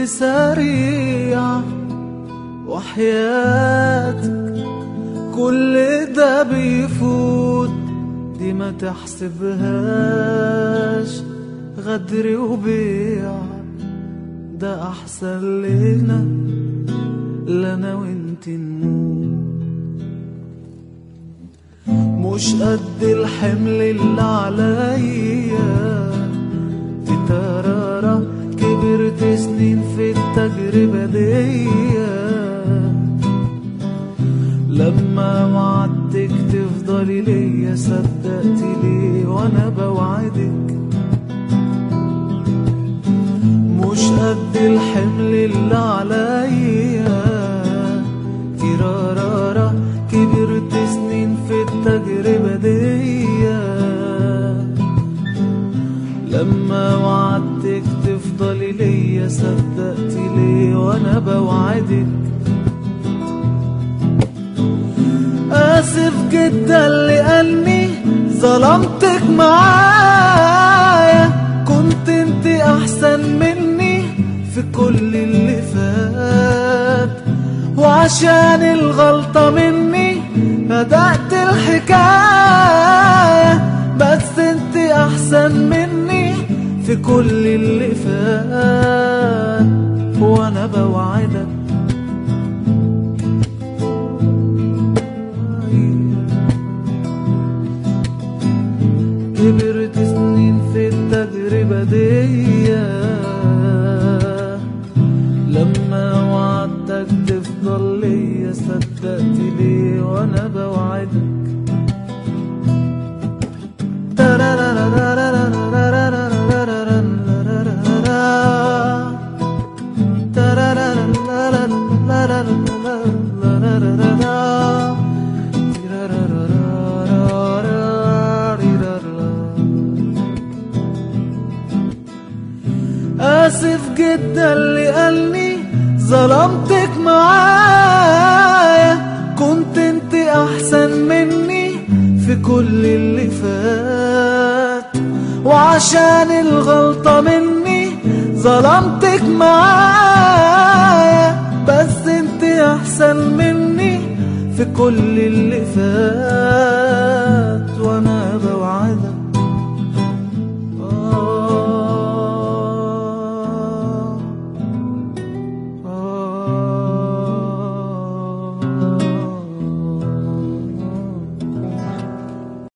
سريع وحياتك كل ده بيفوت دي ما تحسبهاش غدر وبيع ده احسن لنا لنا وانت نموت مش قد الحمل اللي عليا تترارى كبرت سنين في التجربة دي لما وعدتك تفضلي ليا صدقتي ليه وانا بوعدك مش قد الحمل اللي عليا تيرارارا كبرت سنين في التجربة دي لما وعدتك تفضلي ليا صدقتي ليه وانا بوعدك آسف جدا لأني ظلمتك معايا كنت انت أحسن مني في كل اللي فات وعشان الغلطة مني بدأت الحكاية بس انت أحسن مني في كل اللي فات وأنا بوعدك كبرت سنين في التجربة دي لما وعدتك تفضل ليا صدقت ليه وانا بوعدك آسف جدا لأني ظلمتك معايا كنت انت أحسن مني في كل اللي فات وعشان الغلطة مني ظلمتك معايا بس انت أحسن مني في كل اللي فات